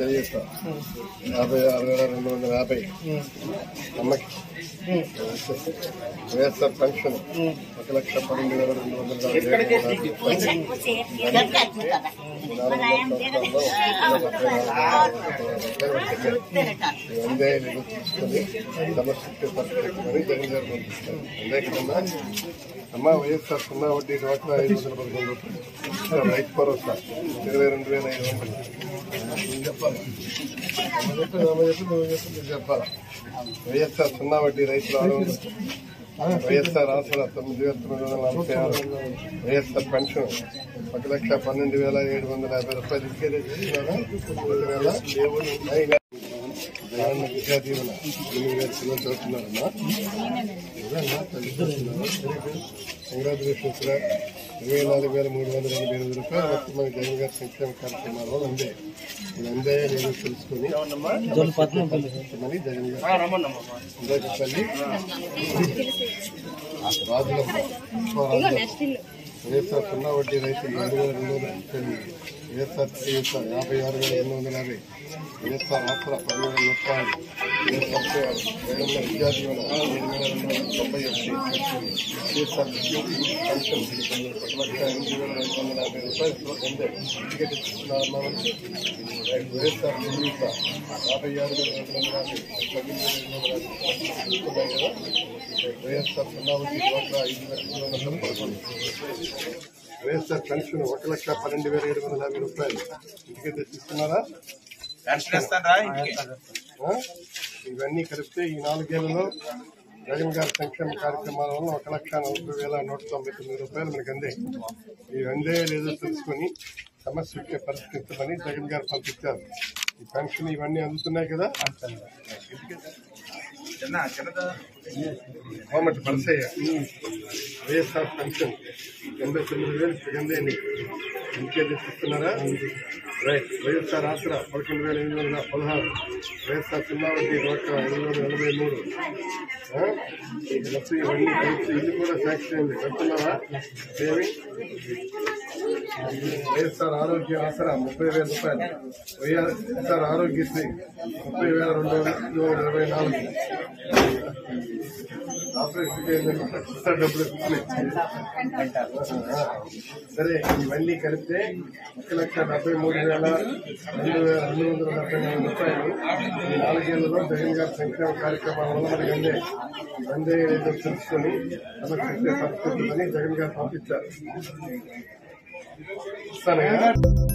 తెలియజేస్తా యాభై ఆరు వేల రెండు వందల యాభై అమ్మకి వైఎస్ఆర్ పెన్షన్ ఒక లక్ష పన్నెండు వేల రెండు వందల నలభై ఏడు రూపాయలు. ఇవన్నీ నేను తీసుకుని సమస్య పరిస్థితి జగన్ గారు పంపిస్తారు అంతేకాకుండా అమ్మ వైఎస్ఆర్ సున్నా వడ్డీ డ్వాక్రా ఐదు వందల పదకొండు రూపాయలు రైతు భరోసా ఇరవై రెండు వేల ఐదు వందలు నేను చెప్పాలి అమ్మ చెప్పు, అమ్మ చెప్పు, నువ్వు చెప్పు, నువ్వు చెప్పాలి వైఎస్ఆర్ సున్నా వడ్డీ రైతులు ఆరు వందలు వైఎస్ఆర్ ఆసరా తొమ్మిది వేల తొమ్మిది వందల నలభై ఆరు వైఎస్ఆర్ పెన్షన్ ఒక లక్ష పన్నెండు వేల ఏడు వందల యాభై రూపాయలు ఇచ్చేదే చేస్తున్నారా రెండు వేల ఐదు జగన్ విద్యా దీవెన ఎనిమిది వేల పిల్లలు చదువుతున్నారమ్మా ఇదమ్మా తల్లి చదువుతున్నారు కంగ్రాచులేషన్స్ రా ఇరవై నాలుగు వేల మూడు వందల ఎనభై ఎనిమిది రూపాయలు మొత్తం మన జగన్ గారి సంక్షేమ కార్యక్రమాలు అందే ఇది అందే నేను తెలుసుకుని మని జగన్ గారు అందరికీ తల్లి రాజులమ్మ రాజులమ్మ వైఎస్ఆర్ సున్నా వడ్డీ రైతులు ఏడు వేల రెండు వందల ముప్పై ఎనిమిది వైఎస్ఆర్ వైఎస్ఆర్ యాభై ఆరు వేల ఎనిమిది వందల యాభై వైఎస్ఆర్ ఆసరా పదివేల ముప్పై ఆరు వైఎస్ఆర్ వేలమ్మ విద్యా దీవెన ఏడు వేల రెండు వందల తొంభై ఒకటి వైఎస్ఆర్ పెన్షన్ ఒక లక్ష ఎనిమిది వేల ఐదు వందల యాభై రూపాయలు పొందే టికెట్ ఇస్తున్నారమ్మా వైఎస్ఆర్ చేయూత యాభై ఆరు వేల రెండు వందల యాభై పదిహేను వేల రెండు వందల యాభై ఉన్నాయి కదా వైఎస్ఆర్ సున్నా వడ్డీ డ్వాక్రా ఐదు లక్షల వందల పదకొండు వైఎస్ఆర్ పెన్షన్ ఒక లక్ష పన్నెండు వేల ఏడు వందల యాభై రూపాయలు ఇంటికి తెచ్చిస్తున్నారా పెన్షన్ ఇస్తారా ఇంటికి ఆ? ఇవన్నీ కలిపితే ఈ నాలుగేళ్లలో జగన్ గారి సంక్షేమ కార్యక్రమాల వల్ల ఒక లక్ష నలభై వేల నూట తొంభై తొమ్మిది రూపాయలు మనకు అందే ఇవి అందే లేదో తెలుసుకొని సమస్య వచ్చే పరిస్థితులని జగన్ గారు పంపించారు ఈ పెన్షన్ ఇవన్నీ అందుతున్నాయి కదా చిన్న చిన్నదా కోమటి పరసయ్య వైఎస్ఆర్ పెన్షన్ ఎనభై తొమ్మిది వేలు జగన్దే నీకు ఇంకే తెచ్చిస్తున్నారా రైట్ వైఎస్ఆర్ ఆసరా పదకొండు వేల ఎనిమిది వందల పదహారు వైఎస్ఆర్ సున్నా వడ్డీ డ్వాక్రా ఎనిమిది వందల ఎనభై మూడు ఆ? ఈ మొత్తం ఇవన్నీ కలిసి ఇల్లు కూడా శాంక్షన్ అయింది కడుతున్నారా ఏమి వైఎస్ఆర్ ఆరోగ్య ఆసరా ముప్పై వేల రూపాయలు వైఎస్ఆర్ ఆరోగ్యశ్రీ ముప్పై వేల రెండు వందల ఇరవై నాలుగు ఆపరేషన్ చేయాలంటే ఎక్స్ట్రా డబ్బులు ఇస్తున్నాయి. సరే ఇవన్నీ కలిపితే ఒక లక్ష డెబ్బై మూడు వేల రెండు వేల రెండు వందల డెబ్బై నాలుగు రూపాయలు ఈ నాలుగేళ్లలో జగన్ గారి సంక్షేమ కార్యక్రమాల వల్ల మనకి అందే అందే ఏదో తెలుసుకొని సమస్య పరిస్థితులని జగన్ గారు పంపించారు ఇస్తాను